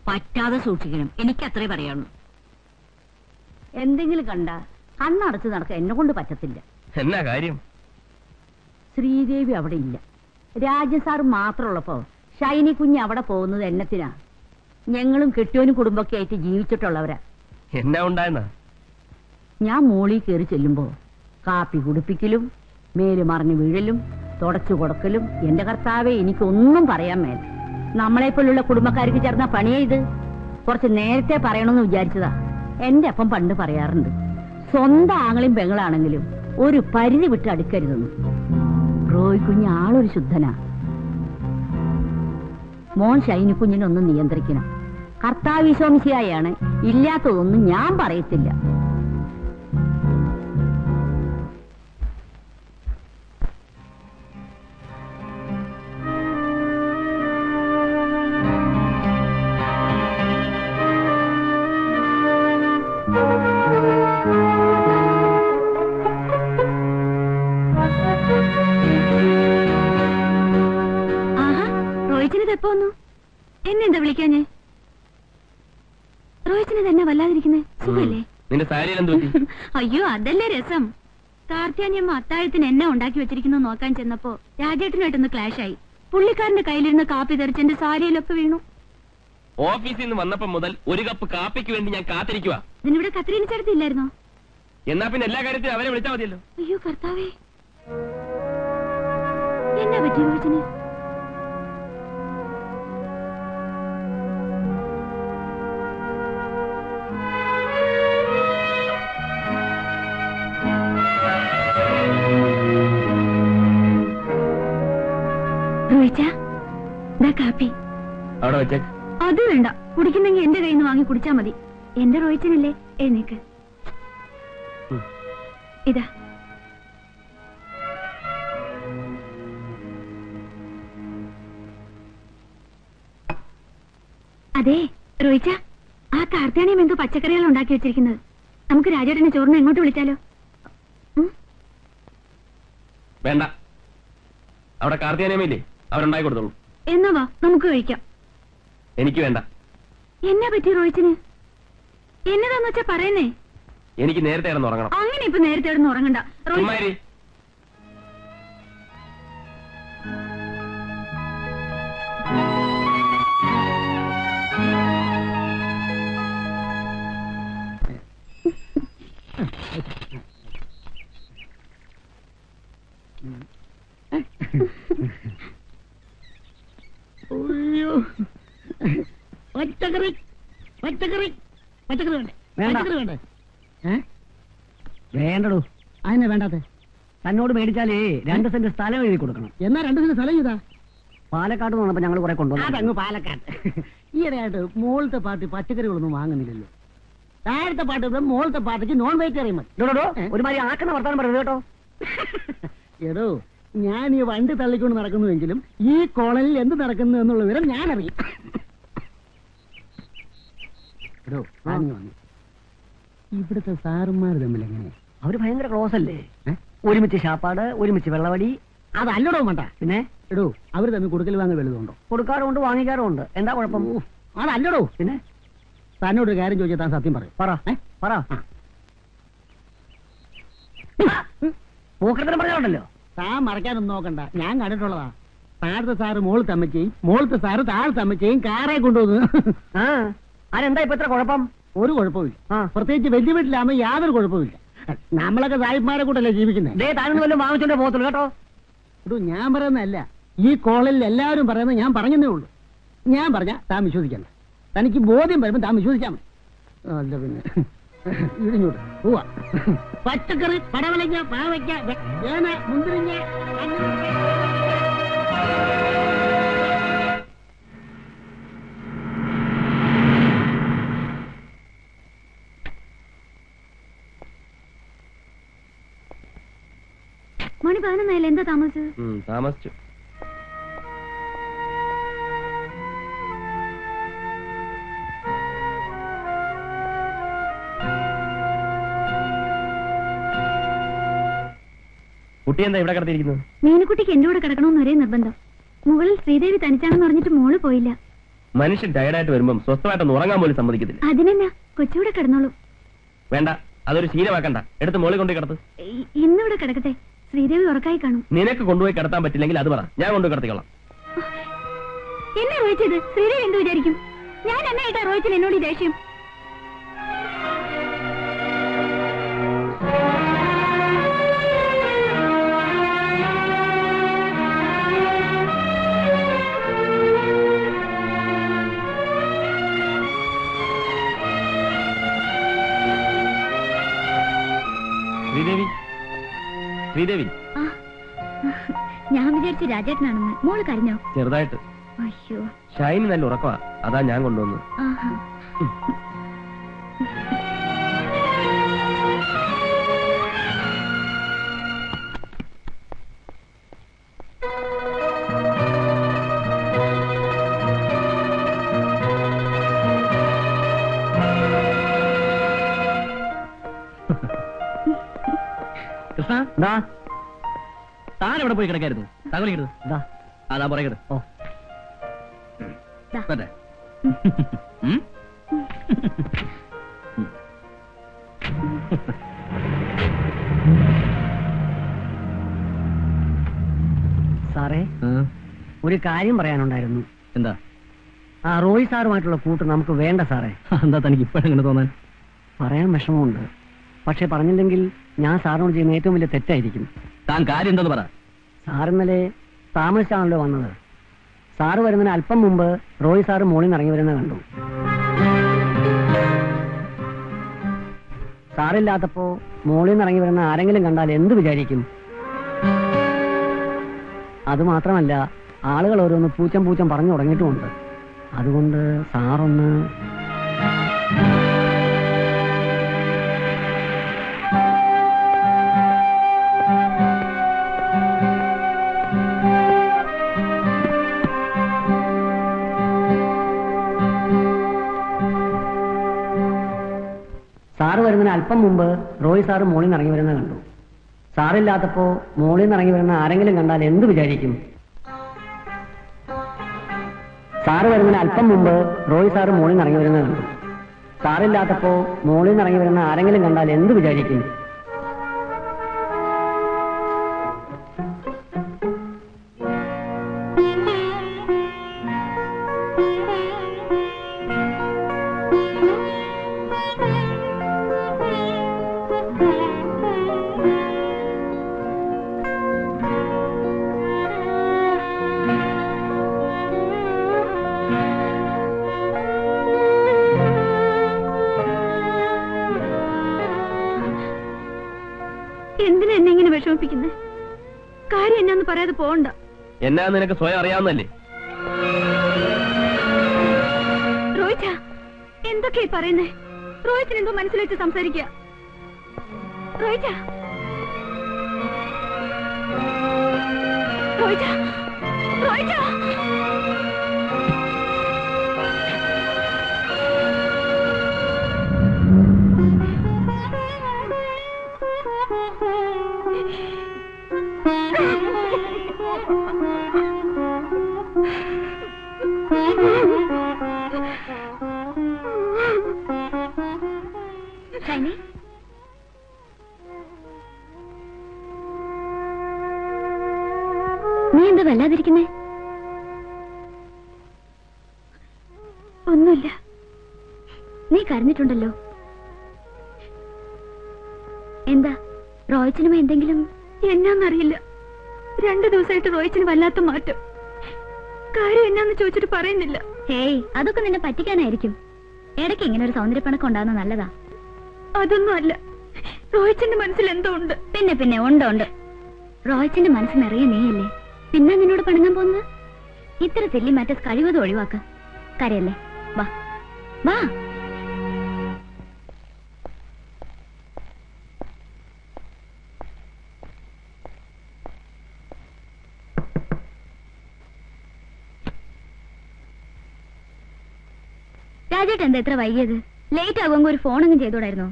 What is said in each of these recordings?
പറ്റാതെ സൂക്ഷിക്കണം എനിക്ക് അത്രേ പറയാനുള്ളൂ എന്തെങ്കിലും കണ്ട കണ്ണടച്ച് നടക്കാൻ എന്നെ കൊണ്ട് പറ്റത്തില്ല എന്നാ കാര്യം ശ്രീദേവി അവിടെ ഇല്ല രാജൻ സാർ മാത്രമുള്ളപ്പോ ഷൈനി കുഞ്ഞ് അവിടെ പോകുന്നത് എന്നത്തിനാ ഞങ്ങളും കെട്ടിയോനും കുടുംബമൊക്കെ ആയിട്ട് ജീവിച്ചിട്ടുള്ളവരാ എന്നാ ഉണ്ടായെന്നാ ഞാൻ മോളിൽ കയറി ചെല്ലുമ്പോ കാപ്പി കുടിപ്പിക്കലും മേല് മറിഞ്ഞു വീഴലും തുടച്ചു കൊടുക്കലും എന്റെ കർത്താവെ എനിക്കൊന്നും പറയാൻ മേല നമ്മളെപ്പോലുള്ള കുടുംബക്കാർക്ക് ചേർന്ന പണിയാ ഇത് കുറച്ച് നേരത്തെ പറയണമെന്ന് വിചാരിച്ചതാ എന്റെ അപ്പം പണ്ട് പറയാറുണ്ട് സ്വന്തം ആങ്ങളും പെങ്ങളാണെങ്കിലും ഒരു പരിധി വിട്ട് അടുക്കരുതെന്ന് റോയ് കുഞ്ഞ് ആളൊരു ശുദ്ധനാ മോൻ ഷൈനി കുഞ്ഞിനൊന്ന് നിയന്ത്രിക്കണം കർത്താവിശ്വാമിശിയായാണ് ഇല്ലാത്തതൊന്നും ഞാൻ പറയത്തില്ല ആഹാ റോഹിച്ചിനത് എപ്പോ വന്നു എന്നെന്താ വിളിക്കാഞ്ഞേ റോഹിച്ചിന് തന്നെ വല്ലാതിരിക്കുന്നേ സുഖല്ലേ നിന്റെ സാരിയിൽ എന്ത് പറ്റി അയ്യോ അതല്ലേ രസം കാർത്തിയാനിയമ്മ അത്താഴത്തിന് എന്നെ ഉണ്ടാക്കി വെച്ചിരിക്കുന്നു നോക്കാൻ ചെന്നപ്പോ രാജേട്ടനായിട്ടൊന്ന് ക്ലാഷ് ആയി പുള്ളിക്കാരന്റെ കയ്യിലിരുന്ന് കാപ്പി തെറിച്ച് എന്റെ സാരിയിലൊക്കെ വീണു ഓഫീസിൽ നിന്ന് വന്നപ്പോ മുതൽ ഒരു കപ്പ് കാപ്പിക്ക് വേണ്ടി ഞാൻ കാത്തിരിക്കുക ഇതിനിവിടെ കത്രീന ചേർത്തില്ലായിരുന്നോ എന്നാ പിന്നെ എല്ലാ കാര്യത്തിലും അവരെ വിളിച്ചാൽ മതിയല്ലോ അയ്യോ കർത്താവേ എന്നാ പറ്റി റോഹിച്ചിന് റോഹിച്ച ദാ കാപ്പി അവിടെ വെച്ചേക്ക് അത് വേണ്ട കുടിക്കുന്നെങ്കിൽ എന്റെ കയ്യിൽ നിന്ന് വാങ്ങി കുടിച്ചാ മതി എന്റെ റോഹിച്ചനല്ലേ എഴുന്നേക്ക് ഉം. ഇതാ അതെ റോഹിച്ച ആ കാർത്തിയാണിയും എന്തോ പച്ചക്കറികൾ ഉണ്ടാക്കി വെച്ചിരിക്കുന്നത് നമുക്ക് രാജേട്ടനെ ചോറിന് എങ്ങോട്ട് വിളിച്ചാലോ ഉം? വേണ്ട അവിടെ കാർത്തിയാനിയമ്മയില്ലേ അവരുണ്ടാക്കി കൊടുത്തോളൂ എന്നാ വാ നമുക്ക് കഴിക്കാം എനിക്ക് വേണ്ട എന്നാ പറ്റി റോഹിച്ചിന് എന്നതാന്ന് വെച്ചാ പറയുന്നേ എനിക്ക് നേരത്തെ കിടന്ന് ഉറങ്ങണം അങ്ങനെ ഇപ്പൊ നേരത്തെ കിടന്ന് ഉറങ്ങണ്ട റോഹിച്ച ചുമ്മാരി അയ്യോ പച്ചക്കറി പച്ചക്കറി പച്ചക്കറി വേണ്ടേ വേണ്ട. പച്ചക്കറി വേണ്ടേ ഏ വേണ്ടടോ അതിനെ വേണ്ടാത്തെ തന്നോട് മേടിച്ചാലേ രണ്ട് സെന്റ് സ്ഥലം എഴുതി കൊടുക്കണം എന്നാ രണ്ടു ദിനം സ്ഥലം ചെയ്താ പാലക്കാട് നിന്ന് വന്നപ്പോ ഞങ്ങൾ കുറെ കൊണ്ടുവന്നു അതങ്ങ് പാലക്കാട് ഈയിടെയായിട്ട് മോളത്തെ പാർട്ടി പച്ചക്കറികളൊന്നും വാങ്ങുന്നില്ലല്ലോ താഴത്തെ പാട്ട് മോളത്തെ പാർട്ടിക്ക് നോൺ വെജിറ്റേറിയൻ മതി ഡോ, ഡോ, ഡോ, ഏ? ഒരുമാതിരി ആക്കണ വർത്താനം പറയുന്നത് കേട്ടോ എടോ ഞാൻ ഈ വണ്ടി തള്ളിക്കൊണ്ട് നടക്കുന്നുവെങ്കിലും ഈ കോളനിൽ എന്ത് നടക്കുന്നു എന്നുള്ള വിവരം ഞാൻ അറിയും എടോ ആഞ്ഞു വന്നു ഇവിടുത്തെ സാറുമാർ തമ്മിൽ എങ്ങനെ അവര് ഭയങ്കര ക്ലോസ് അല്ലേ ഏ? ഒരുമിച്ച് ശാപ്പാട് ഒരുമിച്ച് വെള്ളവടി അതല്ലടോ വേണ്ട പിന്നെ എടോ അവർ തമ്മിൽ കൊടുക്കൽ വാങ്ങൽ വലുതുണ്ടോ കൊടുക്കാറുണ്ട് വാങ്ങിക്കാറുണ്ട് എന്താ കുഴപ്പം ഓ, അതല്ലടോ പിന്നെ തന്നോട് ഒരു കാര്യം ചോദിച്ചാൽ താൻ സത്യം പറയും പറ ഏ? പറ പോക്കരത്തിന് പറഞ്ഞോണ്ടല്ലോ താൻ മറക്കാനൊന്നും നോക്കണ്ട ഞാൻ കണ്ടിട്ടുള്ളതാ താഴത്തെ സാറ് മോളത്തെ അമ്മച്ചയും മോളത്തെ സാറ് താഴത്തെ അമ്മച്ചയും കാറെ കൊണ്ടുവന്നു ആ അതെന്താ ഇപ്പൊ ഇത്ര കുഴപ്പം ഒരു കുഴപ്പമില്ല ആ പ്രത്യേകിച്ച് വലിയ വീട്ടിലാകുമ്പോ യാതൊരു കുഴപ്പമില്ല നമ്മളൊക്കെ സാഹിബ്മാരെ കൂട്ടല്ലേ ജീവിക്കുന്നത് ദേ താനൊന്നും വല്ലതും വാങ്ങിച്ചോണ്ടേ പോകത്തുള്ളൂ കേട്ടോ ഇത് ഞാൻ പറയുന്നതല്ല ഈ കോളനിൽ എല്ലാവരും പറയുന്നത് ഞാൻ പറഞ്ഞതേ ഉള്ളൂ ഞാൻ പറഞ്ഞ താൻ വിശ്വസിക്കണ്ട തനിക്ക് ബോധ്യം വരുമ്പോ താൻ വിശ്വസിച്ചാൽ മതി അല്ല പിന്നെ ഇടിഞ്ഞോട്ട് പോവാ പച്ചക്കറി പടവലങ്ങ പാവയ്ക്ക വെ- ചേന മുന്തിരിങ്ങ അങ്ങനെ മണി പതിനൊന്നായില്ല എന്താ താമസിച്ചത് ഉം, താമസിച്ചു കുട്ടി എന്താ ഇവിടെ കിടത്തിയിരിക്കുന്നത് മീനുകുട്ടിക്ക് എന്റെ കൂടെ കിടക്കണമെന്ന് ഒരേ നിർബന്ധം മുകളിൽ ശ്രീദേവി തനിച്ചാണെന്ന് പറഞ്ഞിട്ട് മോള് പോയില്ല മനുഷ്യൻ ടയർഡായിട്ട് വരുമ്പം സ്വസ്ഥമായിട്ടൊന്ന് ഉറങ്ങാൻ പോലും സമ്മതിക്കത്തില്ല അതിനെന്നാ കൊച്ചുകൂടെ കിടന്നോളൂ വേണ്ട അതൊരു ശീലമാക്കണ്ട എടുത്ത് മോളിൽ കൊണ്ടുപോയി കിടത്ത് ഇ- ഇന്നിവിടെ കിടക്കട്ടെ ശ്രീദേവി ഉറക്കായി കാണും നിനക്ക് കൊണ്ടുപോയി കിടത്താൻ പറ്റില്ലെങ്കിൽ അത് പറ ഞാൻ കൊണ്ടുപോയി കിടത്തിക്കോളാം എന്നെ റോഹിച്ചത് ശ്രീദേവി എന്ത് വിചാരിക്കും ഞാൻ എന്നായിട്ടാ റോഹിച്ചൻ എന്നോട് ഈ ദേഷ്യം ശ്രീദേവി ശ്രീദേവി ആ. ഞാൻ വിചാരിച്ചു രാജേട്ടനാണെന്ന് മോള് കരഞ്ഞോ ചെറുതായിട്ട് അയ്യോ ഷൈനി നല്ല ഉറക്കമാ അതാ ഞാൻ കൊണ്ടുവന്നത് ആഹാ കൃഷ്ണ ദാ താൻ എവിടെ പോയി കിടക്കായിരുന്നു തകലിക്കരുത് ദാ അതാ പറയരുത് ഓ ദാ. പറ്റേ ഉം? സാറേ ആ, ഒരു കാര്യം പറയാനുണ്ടായിരുന്നു എന്താ ആ റോയ് സാറുമായിട്ടുള്ള കൂട്ട് നമുക്ക് വേണ്ട സാറേ എന്താ തനിക്ക് ഇപ്പോഴെങ്ങനെ തോന്നാൻ പറയാൻ വിഷമമുണ്ട് പക്ഷെ പറഞ്ഞില്ലെങ്കിൽ ഞാൻ സാറിനോട് ചെയ്യുന്ന ഏറ്റവും വലിയ തെറ്റായിരിക്കും താൻ കാര്യം എന്താന്ന് പറ സാർ ഇന്നലെ താമസിച്ചാണല്ലോ വന്നത് സാറ് വരുന്നതിന് അല്പം മുമ്പ് റോയ് സാറ് മോളിൽ നിന്ന് ഇറങ്ങി വരുന്നത് കണ്ടു സാറില്ലാത്തപ്പോ മോളിൽ നിന്ന് ഇറങ്ങി വരുന്ന ആരെങ്കിലും കണ്ടാൽ എന്ത് വിചാരിക്കും അതുമാത്രമല്ല ആളുകൾ ഓരോന്ന് പൂച്ചം പൂച്ചം പറഞ്ഞു തുടങ്ങിയിട്ടുമുണ്ട് അതുകൊണ്ട് സാറൊന്ന് സാറ് വരുന്നതിന് അല്പം മുമ്പ് റോയ് സാറ് മോളിൽ നിന്ന് ഇറങ്ങി വരുന്നത് കണ്ടു സാറില്ലാത്തപ്പോ മോളിൽ നിന്ന് ഇറങ്ങി വരുന്ന ആരെങ്കിലും കണ്ടാൽ എന്ത് വിചാരിക്കും സാറ് വരുന്നതിന് അല്പം മുമ്പ് റോയ് സാറ് മോളിൽ നിന്ന് ഇറങ്ങി വരുന്നത് കണ്ടു സാറില്ലാത്തപ്പോ മോളിൽ നിന്ന് ഇറങ്ങി വരുന്ന ആരെങ്കിലും കണ്ടാൽ എന്ത് വിചാരിക്കും എന്തിനാ എന്നെ ഇങ്ങനെ വിഷമിപ്പിക്കുന്നേ കാര്യം എന്നാന്ന് പറയാതെ പോകണ്ട എന്നാ നിനക്ക് സ്വയം അറിയാവുന്നല്ലേ റോഹിച്ച എന്തൊക്കെയാ പറയുന്നേ റോഹിച്ചിന് എന്തോ മനസ്സിൽ വെച്ച് സംസാരിക്കുക റോഹിച്ച റോഹിച്ച റോഹിച്ച ഷൈനി നീ എന്താ വല്ലാതിരിക്കുന്നേ ഒന്നുമില്ല നീ കരഞ്ഞിട്ടുണ്ടല്ലോ എന്താ റോയിച്ചിനുമ എന്തെങ്കിലും എന്നാന്നറിയില്ല രണ്ടു ദിവസമായിട്ട് റോയിച്ചിന് വല്ലാത്ത മാറ്റം കാര്യം എന്നാന്ന് ചോദിച്ചിട്ട് പറയുന്നില്ല ഹേയ് അതൊക്കെ നിന്നെ പറ്റിക്കാനായിരിക്കും ഇടയ്ക്ക് ഇങ്ങനെ ഒരു സൗന്ദര്യപ്പണക്കം ഉണ്ടാകുന്ന നല്ലതാ അതൊന്നും അല്ല റോഹിച്ചിന്റെ മനസ്സിൽ എന്തോ ഉണ്ട് പിന്നെ പിന്നെ ഉണ്ട് ഉണ്ട് റോഹിച്ചിന്റെ മനസ്സ് നിറയെ നീയല്ലേ പിന്നെ നിന്നോട് പണങ്ങാൻ പോകുന്നത് ഇത്ര ചെല്ലി മറ്റേ കഴിവത് ഒഴിവാക്ക കരയല്ലേ വാ വാ രാജേട്ട് എന്താ ഇത്ര വൈകിയത് ലേറ്റ് ആകുമ്പോ ഒരു ഫോൺ അങ്ങ് ചെയ്തോടായിരുന്നോ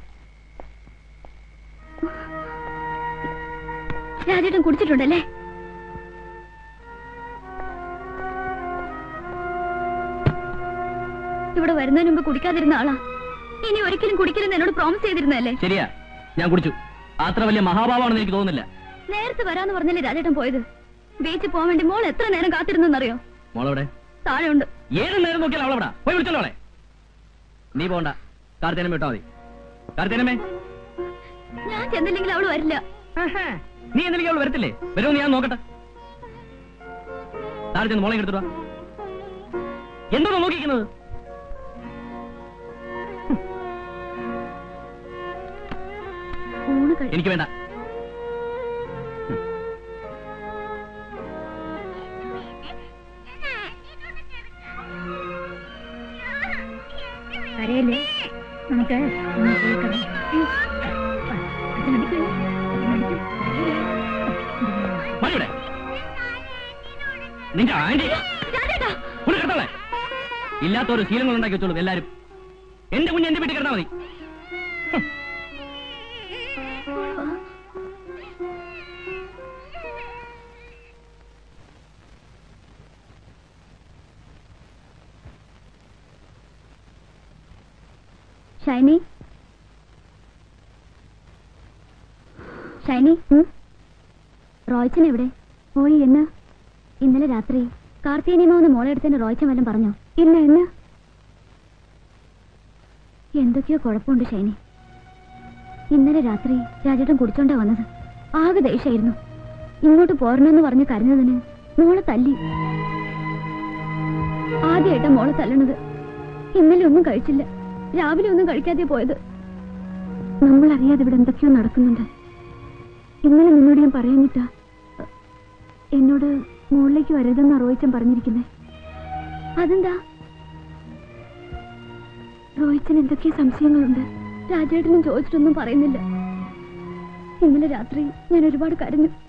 രാജേട്ടൻ കുടിച്ചിട്ടുണ്ടല്ലേ ഇവിടെ വരുന്നതിന് മുമ്പ് കുടിക്കാതിരുന്ന ആളാ ഇനി ഒരിക്കലും കുടിക്കില്ലെന്ന് എന്നോട് പ്രോമിസ് ചെയ്തിരുന്നല്ലേ ശരിയാ ഞാൻ കുടിച്ചു അത്ര വലിയ മഹാഭാവമാണെന്ന് എനിക്ക് തോന്നുന്നില്ല നേരത്തെ വരാന്ന് പറഞ്ഞല്ലേ രാജേട്ടൻ പോയത് ബീച്ചിൽ പോകാൻ വേണ്ടി മോൾ എത്ര നേരം കാത്തിരുന്നെന്നറിയോ മോളവിടെ താഴെ ഉണ്ട് ഏത് നേരം നോക്കിയാൽ അവളെവിടാ പോയി വിളിച്ചോളൂ അവളെ നീ പോണ്ട കാർത്തേനമ്മ ഇട്ടാ മതി കാർത്തേനമ്മേ ഞാൻ ചെന്നില്ലെങ്കിൽ അവള് വരില്ല നീ എന്തെങ്കിലും അവൾ വരത്തില്ലേ വരുമോ ഞാൻ നോക്കട്ടെ താഴെ ചെന്ന് മോളെ എടുത്തിട്ട് വാ എന്തോ നോക്കിക്കുന്നത് ഊണ് കഴി എനിക്ക് വേണ്ട കരയല്ലേ നമുക്ക് ഒന്ന് പോയി കിടക്കാം. അച്ഛനടിക്കല്ലേ? അച്ഛനടിക്കും. മതി ഇവിടെ നിന്റെ ആന്റി രാജേട്ടാ ഒന്ന് കിടത്തളെ ഇല്ലാത്തൊരു ശീലങ്ങൾ ഉണ്ടാക്കി വെച്ചോളൂ എല്ലാരും എന്റെ കുഞ്ഞ് എന്റെ വീട്ടിൽ കിടന്നാ മതി ഷൈനി ഷൈനി റോയ്ച്ചൻ എവിടെ പോയി എന്ന് ഇന്നലെ രാത്രി കാർത്തികനിയമാവുന്ന മോളെ എടുത്തതിന് റോയ്ച്ചൻ വല്ലതും പറഞ്ഞോ ഇല്ല എന്ന് എന്തൊക്കെയോ കുഴപ്പമുണ്ട് ഷൈനി ഇന്നലെ രാത്രി രാജേട്ടൻ കുടിച്ചോണ്ടാ വന്നത് ആകെ ദേഷ്യായിരുന്നു ഇങ്ങോട്ട് പോരണമെന്ന് പറഞ്ഞ് കരഞ്ഞതിന് മോളെ തല്ലി ആദ്യമായിട്ടാ മോളെ തല്ലണത് ഇന്നലെ ഒന്നും കഴിച്ചില്ല രാവിലെ ഒന്നും കഴിക്കാതെ പോയത് നമ്മൾ അറിയാതെ ഇവിടെ എന്തൊക്കെയോ നടക്കുന്നുണ്ട് ഇന്നലെ നിന്നോട് ഞാൻ പറയാനിട്ടാ എന്നോട് മുകളിലേക്ക് വരരുതെന്ന് റോഹിച്ചൻ പറഞ്ഞിരിക്കുന്നേ അതെന്താ റോഹിച്ചൻ എന്തൊക്കെയോ സംശയങ്ങളുണ്ട് രാജേട്ടനും ചോദിച്ചിട്ടൊന്നും പറയുന്നില്ല ഇന്നലെ രാത്രി ഞാൻ ഒരുപാട് കരഞ്ഞു